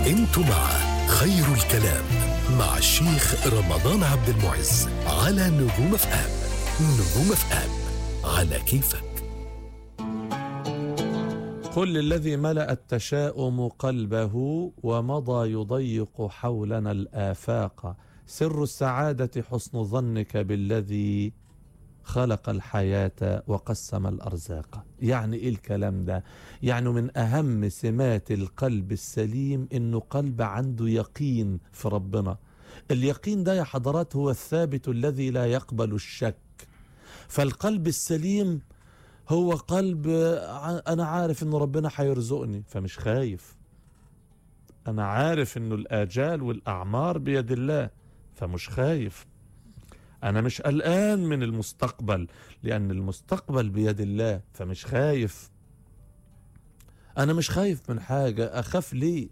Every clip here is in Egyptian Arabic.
انتم مع خير الكلام مع الشيخ رمضان عبد المعز على نجوم اف ام نجوم اف ام على كيفك قل للذي ملأ التشاؤم قلبه ومضى يضيق حولنا الآفاق سر السعادة حسن ظنك بالذي خلق الحياة وقسم الأرزاق يعني إيه الكلام ده يعني من أهم سمات القلب السليم إنه قلب عنده يقين في ربنا اليقين ده يا حضرات هو الثابت الذي لا يقبل الشك فالقلب السليم هو قلب انا عارف ان ربنا هيرزقني فمش خايف انا عارف انه الاجال والاعمار بيد الله فمش خايف انا مش قلقان من المستقبل لان المستقبل بيد الله فمش خايف انا مش خايف من حاجه اخاف ليه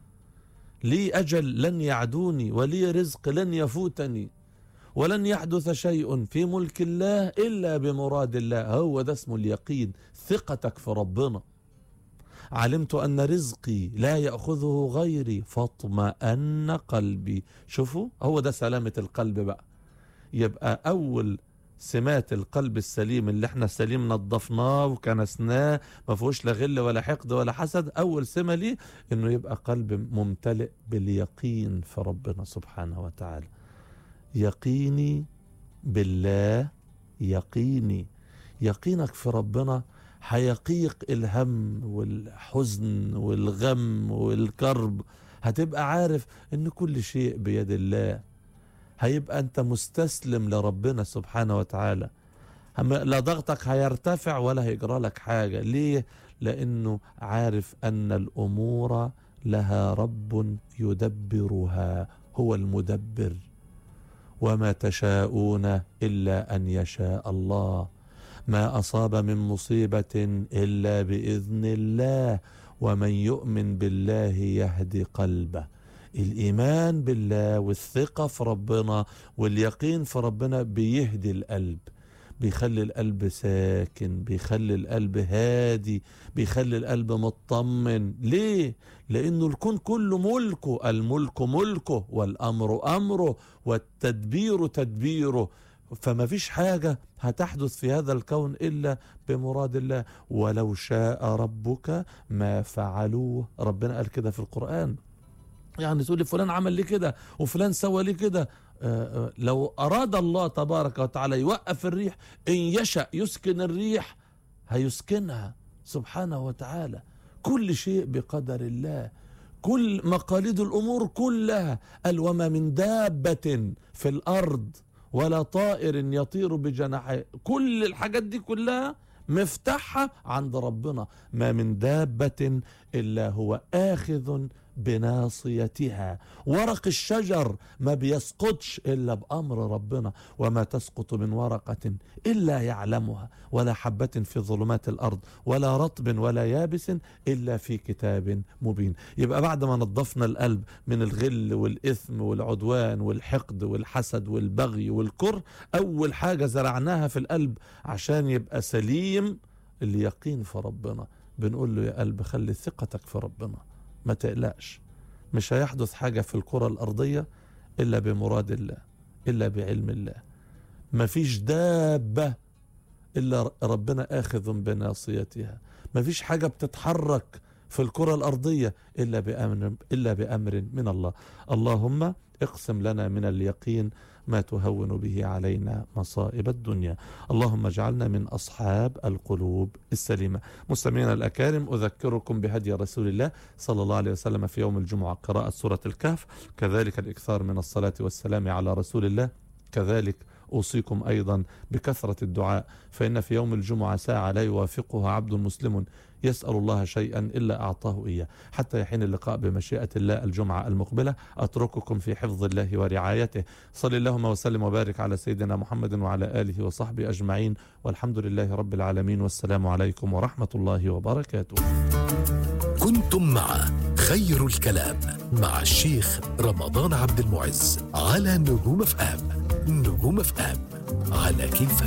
لي اجل لن يعدوني ولي رزق لن يفوتني ولن يحدث شيء في ملك الله الا بمراد الله هو ده اسمه اليقين ثقتك في ربنا علمت ان رزقي لا ياخذه غيري فاطمأن قلبي شوفوا هو ده سلامه القلب بقى يبقى اول سمات القلب السليم اللي احنا سليم نظفناه وكنسناه ما فيهوش لا غل ولا حقد ولا حسد اول سمه ليه انه يبقى قلب ممتلئ باليقين في ربنا سبحانه وتعالى يقيني بالله يقيني يقينك في ربنا هيقيق الهم والحزن والغم والكرب هتبقى عارف ان كل شيء بيد الله هيبقى انت مستسلم لربنا سبحانه وتعالى لا ضغطك هيرتفع ولا هيجرى لك حاجة ليه لانه عارف ان الامور لها رب يدبرها هو المدبر وما تشاءون الا ان يشاء الله ما اصاب من مصيبه الا باذن الله ومن يؤمن بالله يهدي قلبه الايمان بالله والثقه في ربنا واليقين في ربنا بيهدي القلب بيخلي القلب ساكن بيخلي القلب هادي بيخلي القلب مطمن ليه لانه الكون كله ملكه الملك ملكه والامر امره والتدبير تدبيره فما فيش حاجة هتحدث في هذا الكون إلا بمراد الله ولو شاء ربك ما فعلوه ربنا قال كده في القرآن يعني تقول لي فلان عمل لي كده وفلان سوى لي كده آه لو أراد الله تبارك وتعالى يوقف الريح إن يشأ يسكن الريح هيسكنها سبحانه وتعالى كل شيء بقدر الله كل مقاليد الأمور كلها قال وما من دابة في الأرض ولا طائر يطير بجناحيه كل الحاجات دي كلها مفتاحها عند ربنا ما من دابة إلا هو آخذ بناصيتها ورق الشجر ما بيسقطش إلا بأمر ربنا وما تسقط من ورقة إلا يعلمها ولا حبة في ظلمات الأرض ولا رطب ولا يابس إلا في كتاب مبين يبقى بعد ما نظفنا القلب من الغل والإثم والعدوان والحقد والحسد والبغي والكر أول حاجة زرعناها في القلب عشان يبقى سليم اليقين في ربنا بنقول له يا قلب خلي ثقتك في ربنا ما تقلقش مش هيحدث حاجة في الكرة الأرضية إلا بمراد الله إلا بعلم الله ما فيش دابة إلا ربنا آخذ بناصيتها ما فيش حاجة بتتحرك في الكرة الأرضية إلا بأمر, إلا بأمر من الله اللهم اقسم لنا من اليقين ما تهون به علينا مصائب الدنيا اللهم اجعلنا من أصحاب القلوب السليمة مستمعينا الأكارم أذكركم بهدي رسول الله صلى الله عليه وسلم في يوم الجمعة قراءة سورة الكهف كذلك الإكثار من الصلاة والسلام على رسول الله كذلك أوصيكم أيضا بكثرة الدعاء فإن في يوم الجمعة ساعة لا يوافقها عبد مسلم يسأل الله شيئا إلا أعطاه إياه حتى يحين اللقاء بمشيئة الله الجمعة المقبلة أترككم في حفظ الله ورعايته صل اللهم وسلم وبارك على سيدنا محمد وعلى آله وصحبه أجمعين والحمد لله رب العالمين والسلام عليكم ورحمة الله وبركاته كنتم مع خير الكلام مع الشيخ رمضان عبد المعز على نجوم اف ام نجوم اف ام على كيفك